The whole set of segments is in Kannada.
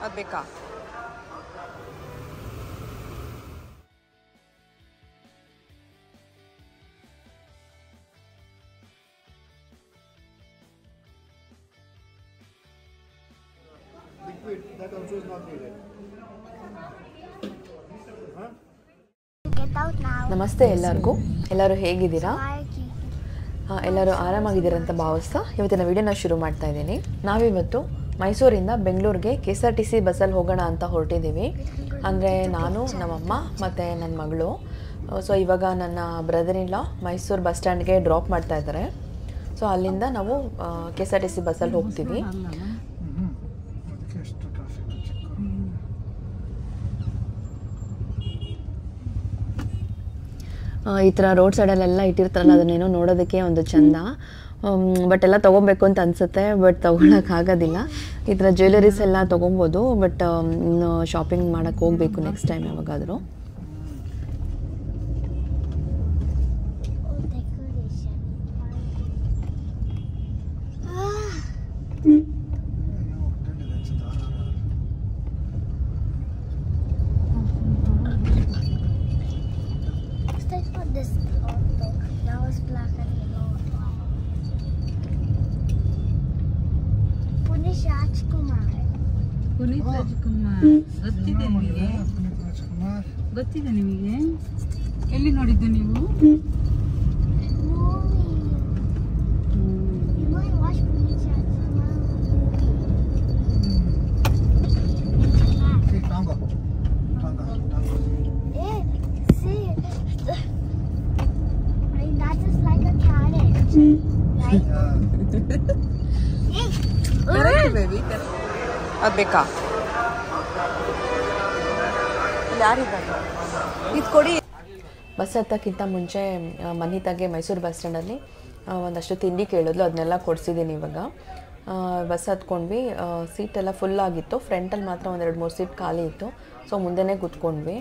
ಅದು ಬೇಕಾ Liquid, that also is not needed. Huh? Get out now. ನಮಸ್ತೆ ಎಲ್ಲರಿಗೂ ಎಲ್ಲರೂ ಹೇಗಿದ್ದೀರಾ Mikey. ಆ, ಎಲ್ಲರೂ ಆರಾಮಾಗಿದ್ದೀರಾ ಅಂತ ಭಾವಿಸ್ತಾ ಇವತ್ತಿನ ವಿಡಿಯೋನ ಶುರು ಮಾಡ್ತಾ ಇದ್ದೀನಿ ನಾವಿವತ್ತು ಮೈಸೂರಿಂದ ಬೆಂಗಳೂರಿಗೆ K S R T C ಬಸ್ಸಲ್ಲಿ ಹೋಗೋಣ ಅಂತ ಹೊರಟಿದ್ದೀವಿ ಅಂದರೆ ನಾನು ನಮ್ಮಮ್ಮ ಮತ್ತು ನನ್ನ ಮಗಳು ಸೊ ಇವಾಗ ನನ್ನ ಬ್ರದರ್ ಇಲ್ಲ ಮೈಸೂರು ಬಸ್ ಸ್ಟ್ಯಾಂಡ್ಗೆ ಡ್ರಾಪ್ ಮಾಡ್ತಾ ಇದ್ದಾರೆ ಸೊ ಅಲ್ಲಿಂದ ನಾವು K S R T C ಬಸ್ಸಲ್ಲಿ ಹೋಗ್ತೀವಿ ಅದಕ್ಕೆ ಎಷ್ಟು ಟ್ರಾಫಿಕ್ ಚಿಕ್ಕ ಆ, ಈ ಥರ ರೋಡ್ ಸೈಡಲ್ಲೆಲ್ಲ ಇಟ್ಟಿರ್ತಾರಲ್ಲ ಅದನ್ನೇನೋ ನೋಡೋದಕ್ಕೆ ಒಂದು ಚಂದ ಬಟ್ ಎಲ್ಲ ತೊಗೊಬೇಕು ಅಂತ ಅನಿಸುತ್ತೆ ಬಟ್ ತೊಗೊಳಕ್ಕಾಗೋದಿಲ್ಲ ಈ ಥರ ಜ್ಯುವೆಲರೀಸ್ ಎಲ್ಲ ತೊಗೊಬೋದು ಬಟ್ ಇನ್ನು ಶಾಪಿಂಗ್ ಮಾಡೋಕ್ಕೆ ಹೋಗಬೇಕು ನೆಕ್ಸ್ಟ್ ಟೈಮ್ ಯಾವಾಗಾದರೂ Oh, decoration. Ah, ಅಯ್ಯೋ ಹೊಟ್ಟೆಲಿದೆ ಅನ್ಸುತ್ತೆ ಆರ್ ಆರ್ ಆರ್. let's take for this auto. That was black and yellow. Punish Rajkumar. Puneeth Rajkumar ಗೊತ್ತಿದೆ ನಿಮಗೆ ಪುನೀತ್ ರಾಜ್ಕುಮಾರ್ ಗೊತ್ತಿದೆ ನಿಮಗೆ ಎಲ್ಲಿ ನೋಡಿದ್ದು ನೀವು Movie. You might watch Punish Rajkumar movie. Okay, tango tango tango Eh, see, I mean, that is like a carrot, right? Baby ಅದು ಬೇಕಾ ಯಾರಿದ್ದಾರೆ ಇದು ಕೊಡಿ ಬಸ್ ಹತ್ತಕ್ಕಿಂತ ಮುಂಚೆ ಆ, ಮನಿತಾಗೆ ಮೈಸೂರು ಬಸ್ ಸ್ಟ್ಯಾಂಡಲ್ಲಿ ಆ, ಒಂದಷ್ಟು ತಿಂಡಿ ಕೇಳಿದ್ಲು ಅದನ್ನೆಲ್ಲ ಕೊಡಿಸಿದ್ದೀನಿ ಇವಾಗ ಆ, ಬಸ್ ಹತ್ಕೊಂಡ್ವಿ ಸೀಟ್ ಎಲ್ಲ ಫುಲ್ ಆಗಿತ್ತು ಫ್ರಂಟಲ್ಲಿ ಮಾತ್ರ ಒಂದೆರಡು ಮೂರು ಸೀಟ್ ಖಾಲಿ ಇತ್ತು ಸೊ ಮುಂದೆನೇ ಕೂತ್ಕೊಂಡ್ವಿ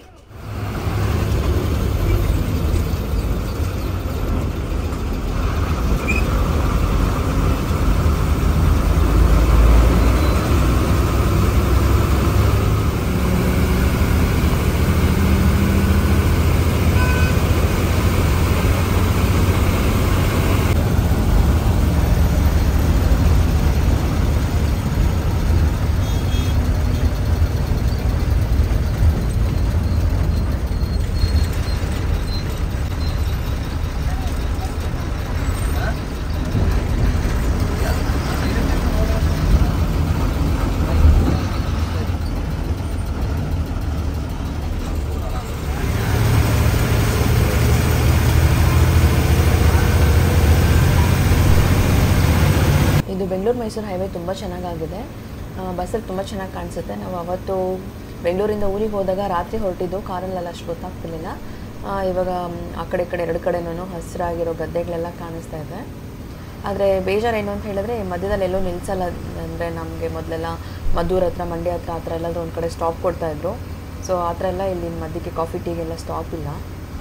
ಇದು ಬೆಂಗಳೂರು ಮೈಸೂರು ಹೈವೇ ತುಂಬ ಚೆನ್ನಾಗಾಗಿದೆ ಬಸ್ಸಲ್ಲಿ ತುಂಬ ಚೆನ್ನಾಗಿ ಕಾಣಿಸುತ್ತೆ ನಾವು ಅವತ್ತು ಬೆಂಗಳೂರಿಂದ ಊರಿಗೆ ಹೋದಾಗ ರಾತ್ರಿ ಹೊರಟಿದ್ದು ಕಾರಲ್ಲೆಲ್ಲ ಅಷ್ಟು ಗೊತ್ತಾಗ್ತಿರ್ಲಿಲ್ಲ ಆ, ಇವಾಗ ಮ್, ಆ ಕಡೆ ಈ ಕಡೆ ಎರಡು ಕಡೆನೂ ಹಸಿರಾಗಿರೋ ಗದ್ದೆಗಳೆಲ್ಲ ಕಾಣಿಸ್ತಾ ಇದೆ ಆದರೆ ಬೇಜಾರು ಏನು ಅಂತ ಹೇಳಿದ್ರೆ ಮಧ್ಯದಲ್ಲಿ ಎಲ್ಲೂ ನಿಲ್ಸಲ್ಲ ಅಂದರೆ ನಮಗೆ ಮೊದಲೆಲ್ಲ ಮದ್ದೂರ್ ಹತ್ರ ಮಂಡ್ಯ ಹತ್ರ ಆ ಥರ ಎಲ್ಲಾದರೂ ಒಂದು ಕಡೆ ಸ್ಟಾಪ್ ಕೊಡ್ತಾಯಿದ್ರು ಸೊ ಆ ಥರ ಎಲ್ಲ ಇಲ್ಲಿ ಮಧ್ಯಕ್ಕೆ ಕಾಫಿ ಟೀಗೆಲ್ಲ ಸ್ಟಾಪ್ ಇಲ್ಲ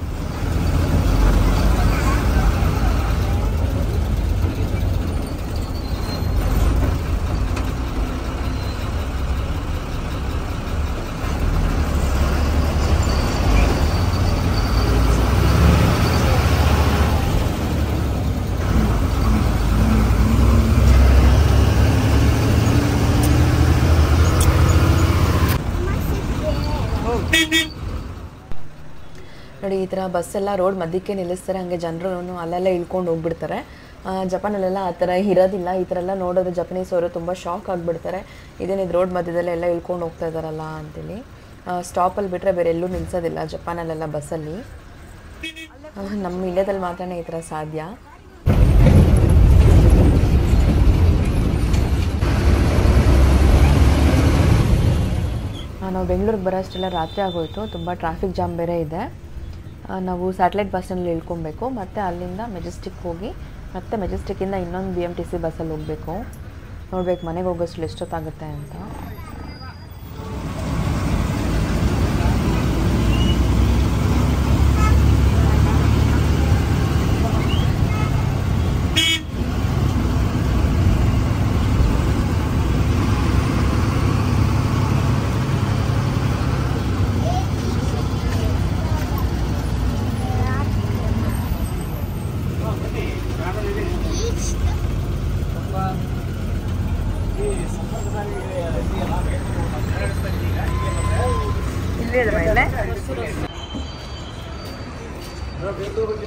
ನೋಡಿ ಈ ಥರ ಬಸ್ಸೆಲ್ಲ ರೋಡ್ ಮಧ್ಯಕ್ಕೆ ನಿಲ್ಲಿಸ್ತಾರೆ ಹಂಗೆ ಜನರು ಅಲ್ಲೆಲ್ಲ ಇಳ್ಕೊಂಡು ಹೋಗ್ಬಿಡ್ತಾರೆ ಆ, ಜಪಾನಲ್ಲೆಲ್ಲ ಆ ಥರ ಇರೋದಿಲ್ಲ ಈ ಥರ ಎಲ್ಲ ನೋಡೋದು ಜಪನೀಸ್ ಅವರು ತುಂಬ ಶಾಕ್ ಆಗಿಬಿಡ್ತಾರೆ ಇದೇನಿದು ರೋಡ್ ಮಧ್ಯದಲ್ಲೇ ಎಲ್ಲ ಇಳ್ಕೊಂಡು ಹೋಗ್ತಾ ಇದ್ದಾರಲ್ಲ ಅಂತೇಳಿ ಸ್ಟಾಪಲ್ಲಿ ಬಿಟ್ಟರೆ ಬೇರೆ ಎಲ್ಲೂ ನಿಲ್ಸೋದಿಲ್ಲ ಜಪಾನಲ್ಲೆಲ್ಲ ಬಸ್ಸಲ್ಲಿ ಆ, ನಮ್ಮ ಇಂಡಿಯಾದಲ್ಲಿ ಮಾತ್ರನೇ ಈ ಥರ ಸಾಧ್ಯ ಆ, ನಾವು ಬೆಂಗಳೂರಿಗೆ ಬರೋಷ್ಟೆಲ್ಲ ರಾತ್ರಿ ಆಗೋಯ್ತು ತುಂಬ ಟ್ರಾಫಿಕ್ ಜಾಮ್ ಬೇರೆ ಇದೆ ಆ, ನಾವು ಸ್ಯಾಟಲೈಟ್ ಬಸ್ನಲ್ಲಿ ಇಳ್ಕೊಬೇಕು ಮತ್ತು ಅಲ್ಲಿಂದ ಮೆಜೆಸ್ಟಿಕ್ ಹೋಗಿ ಮತ್ತೆ ಮೆಜೆಸ್ಟಿಕ್ಕಿಂದ ಇನ್ನೊಂದು ಬಿ ಎಮ್ ಟಿ ಸಿ ಬಸ್ಸಲ್ಲಿ ಹೋಗಬೇಕು ನೋಡ್ಬೇಕು ಮನೆಗೆ ಹೋಗೋಷ್ಟು ಎಷ್ಟೊತ್ತಾಗುತ್ತೆ ಅಂತ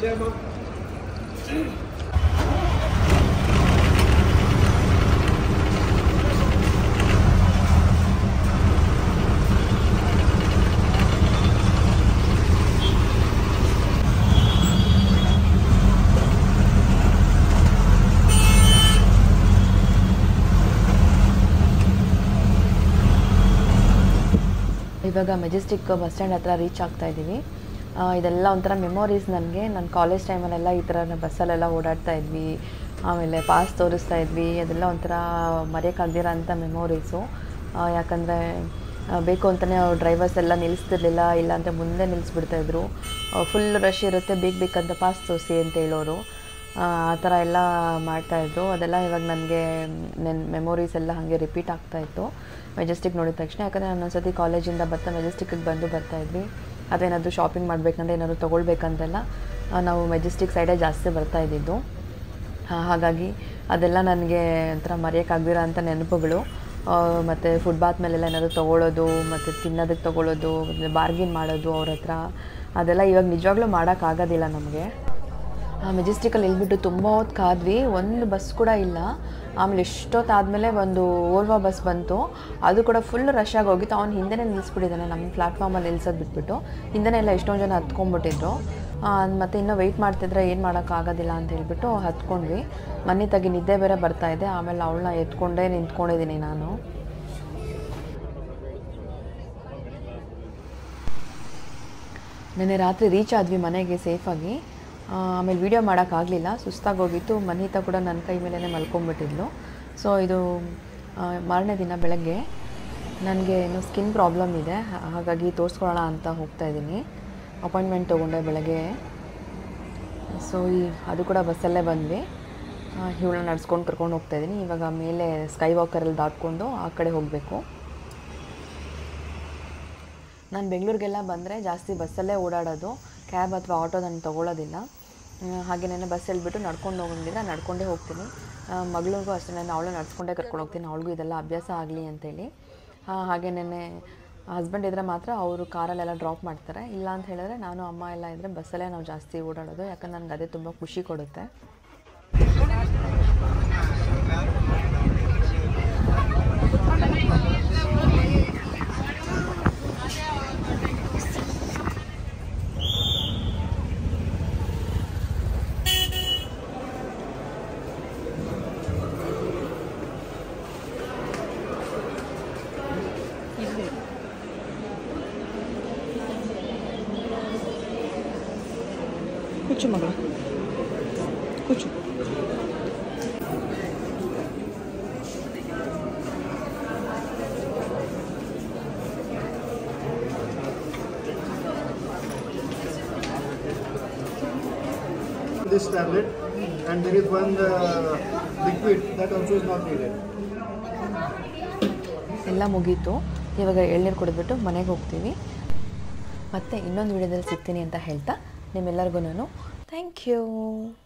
ಇವಾಗ ಮೆಜೆಸ್ಟಿಕ್ ಬಸ್ ಸ್ಟ್ಯಾಂಡ್ ಹತ್ರ ರೀಚ್ ಆಗ್ತಾ ಇದ್ದೀವಿ ಆ, ಇದೆಲ್ಲ ಒಂಥರ ಮೆಮೊರೀಸ್ ನನಗೆ ನನ್ನ ಕಾಲೇಜ್ ಟೈಮಲ್ಲೆಲ್ಲ ಈ ಥರ ಬಸ್ಸಲ್ಲೆಲ್ಲ ಓಡಾಡ್ತಾ ಇದ್ವಿ ಆಮೇಲೆ ಪಾಸ್ ತೋರಿಸ್ತಾ ಇದ್ವಿ ಅದೆಲ್ಲ ಒಂಥರ ಮರೆಯೋಕ್ಕಾಗ್ದಿರೋ ಅಂಥ ಮೆಮೊರೀಸು ಯಾಕಂದರೆ ಬೇಕು ಅಂತಲೇ ಅವ್ರು ಡ್ರೈವರ್ಸ್ ಎಲ್ಲ ನಿಲ್ಲಿಸ್ತಿರ್ಲಿಲ್ಲ ಇಲ್ಲ ಅಂತ ಮುಂದೆ ನಿಲ್ಲಿಸ್ಬಿಡ್ತಾಯಿದ್ರು ಫುಲ್ ರಶ್ ಇರುತ್ತೆ ಬೇಕು ಬೇಕಂತ ಪಾಸ್ ತೋರಿಸಿ ಅಂತ ಹೇಳೋರು ಆ ಆ ಥರ ಎಲ್ಲ ಮಾಡ್ತಾಯಿದ್ರು ಅದೆಲ್ಲ ಇವಾಗ ನನಗೆ ನನ್ನ ಮೆಮೊರೀಸ್ ಎಲ್ಲ ಹಾಗೆ ರಿಪೀಟ್ ಆಗ್ತಾಯಿತ್ತು ಮೆಜೆಸ್ಟಿಕ್ ನೋಡಿದ ತಕ್ಷಣ ಯಾಕಂದರೆ ನಾನು ಒಂದ್ಸತಿ ಕಾಲೇಜಿಂದ ಬರ್ತಾ ಮೆಜೆಸ್ಟಿಕ್ಕಿಗೆ ಬಂದು ಬರ್ತಾಯಿದ್ವಿ ಅದೇನಾದರೂ ಶಾಪಿಂಗ್ ಮಾಡಬೇಕಂದ್ರೆ ಏನಾದರೂ ತೊಗೊಳ್ಬೇಕಂತೆಲ್ಲ ಆ, ನಾವು ಮೆಜೆಸ್ಟಿಕ್ ಸೈಡೇ ಜಾಸ್ತಿ ಬರ್ತಾ ಇದ್ದಿದ್ದು ಆ, ಹಾಗಾಗಿ ಅದೆಲ್ಲ ನನಗೆ ಒಂಥರ ಮರೆಯೋಕ್ಕಾಗ್ದಿರೋ ಅಂಥ ನೆನಪುಗಳು ಮತ್ತು ಫುಟ್ಬಾತ್ ಮೇಲೆಲ್ಲ ಏನಾದರೂ ತೊಗೊಳೋದು ಮತ್ತು ತಿನ್ನೋದಕ್ಕೆ ತೊಗೊಳೋದು ಬಾರ್ಗಿನ್ ಮಾಡೋದು ಅವ್ರ ಹತ್ರ ಅದೆಲ್ಲ ಇವಾಗ ನಿಜವಾಗ್ಲೂ ಮಾಡೋಕ್ಕಾಗೋದಿಲ್ಲ ನಮಗೆ ಮೆಜೆಸ್ಟಿಕಲ್ಲಿ ಇಳ್ಬಿಟ್ಟು ತುಂಬ ಹೊತ್ತು ಕಾದ್ವಿ ಒಂದು ಬಸ್ ಕೂಡ ಇಲ್ಲ ಆಮೇಲೆ ಎಷ್ಟೊತ್ತಾದಮೇಲೆ ಒಂದು ಓಲ್ವಾ ಬಸ್ ಬಂತು ಅದು ಕೂಡ ಫುಲ್ ರಶ್ ಆಗಿ ಹೋಗಿತ್ತು ಅವ್ನು ಹಿಂದೆನೇ ನಿಲ್ಲಿಸ್ಬಿಟ್ಟಿದ್ದಾನೆ ನಮ್ಮ ಪ್ಲ್ಯಾಟ್ಫಾರ್ಮಲ್ಲಿ ನಿಲ್ಸೋದು ಬಿಟ್ಬಿಟ್ಟು ಹಿಂದೆನೇ ಎಲ್ಲ ಎಷ್ಟೊಂದು ಜನ ಹತ್ಕೊಂಡ್ಬಿಟ್ಟಿದ್ರು ಮತ್ತು ಇನ್ನೂ ವೆಯ್ಟ್ ಮಾಡ್ತಿದ್ರೆ ಏನು ಮಾಡೋಕ್ಕಾಗೋದಿಲ್ಲ ಅಂತ ಹೇಳ್ಬಿಟ್ಟು ಹತ್ಕೊಂಡ್ವಿ ಮನೆ ತಗಿ ನಿದ್ದೆ ಬೇರೆ ಬರ್ತಾ ಇದೆ ಆಮೇಲೆ ಅವಳನ್ನ ಎತ್ಕೊಂಡೇ ನಿಂತ್ಕೊಂಡಿದ್ದೀನಿ ನಾನು ನೆನ್ನೆ ರಾತ್ರಿ ರೀಚ್ ಆದ್ವಿ ಮನೆಗೆ ಸೇಫಾಗಿ ಆ, ಆಮೇಲೆ ವೀಡಿಯೋ ಮಾಡೋಕ್ಕಾಗಲಿಲ್ಲ ಸುಸ್ತಾಗಿ ಹೋಗಿತ್ತು ಮನೀತಾ ಕೂಡ ನನ್ನ ಕೈ ಮೇಲೇ ಮಲ್ಕೊಂಡ್ಬಿಟ್ಟಿದ್ಲು ಸೊ ಇದು ಆ, ಮಾರನೇ ದಿನ ಬೆಳಗ್ಗೆ ನನಗೆ ಏನು ಸ್ಕಿನ್ ಪ್ರಾಬ್ಲಮ್ ಇದೆ ಹಾ- ಹಾಗಾಗಿ ತೋರಿಸ್ಕೊಳ್ಳೋಣ ಅಂತ ಹೋಗ್ತಾ ಇದ್ದೀನಿ ಅಪಾಯಿಂಟ್ಮೆಂಟ್ ತೊಗೊಂಡೆ ಬೆಳಗ್ಗೆ ಸೊ ಈ ಅದು ಕೂಡ ಬಸ್ಸಲ್ಲೇ ಬಂದ್ವಿ ಇವಳನ್ನ ನಡ್ಸ್ಕೊಂಡು ಕರ್ಕೊಂಡು ಹೋಗ್ತಾ ಇದ್ದೀನಿ ಇವಾಗ ಮೇಲೆ ಸ್ಕೈ ವಾಕರಲ್ಲಿ ದಾಟ್ಕೊಂಡು ಆ ಕಡೆ ಹೋಗಬೇಕು ನಾನು ಬೆಂಗಳೂರಿಗೆಲ್ಲ ಬಂದರೆ ಜಾಸ್ತಿ ಬಸ್ಸಲ್ಲೇ ಓಡಾಡೋದು ಕ್ಯಾಬ್ ಅಥವಾ ಆಟೋ ನಾನು ತೊಗೊಳ್ಳೋದಿಲ್ಲ ಹಾಗೆ ನಾನು ಬಸ್ ಹೇಳ್ಬಿಟ್ಟು ನಡ್ಕೊಂಡು ಹೋಗಿದ್ರೆ ನಡ್ಕೊಂಡೇ ಹೋಗ್ತೀನಿ ಆ, ಮಗಳಿಗೂ ಅಷ್ಟೇ ನಾನು ಅವಳು ನಡ್ಸ್ಕೊಂಡೇ ಕರ್ಕೊಂಡು ಹೋಗ್ತೀನಿ ಅವಳಿಗೂ ಇದೆಲ್ಲ ಅಭ್ಯಾಸ ಆಗಲಿ ಅಂತೇಳಿ ಆ, ಹಾಗೆ ನೆನ್ನೆ ಹಸ್ಬೆಂಡ್ ಇದ್ದರೆ ಮಾತ್ರ ಅವರು ಕಾರಲ್ಲೆಲ್ಲ ಡ್ರಾಪ್ ಮಾಡ್ತಾರೆ ಇಲ್ಲ ಅಂತ ಹೇಳಿದ್ರೆ ನಾನು ಅಮ್ಮ ಎಲ್ಲ ಇದ್ದರೆ ಬಸ್ಸಲ್ಲೇ ನಾವು ಜಾಸ್ತಿ ಓಡಾಡೋದು ಯಾಕಂದ್ರೆ ನನಗೆ ಅದೇ ತುಂಬ ಖುಷಿ ಕೊಡುತ್ತೆ ಕೂಚು ಮಗಳು ಕೂಚು This tablet, and there is one uh, liquid that also is not needed. ಎಲ್ಲ ಮುಗೀತು ಇವಾಗ ಎಳ್ನೀರು ಕುಡಿದ್ಬಿಟ್ಟು ಮನೆಗೆ ಹೋಗ್ತೀವಿ ಮತ್ತೆ ಇನ್ನೊಂದು ವಿಡಿಯೋದಲ್ಲಿ ಸಿಗ್ತೀನಿ ಅಂತ ಹೇಳ್ತಾ ನಿಮ್ಮೆಲ್ಲರಿಗೂ ನಾನು ಥ್ಯಾಂಕ್ ಯು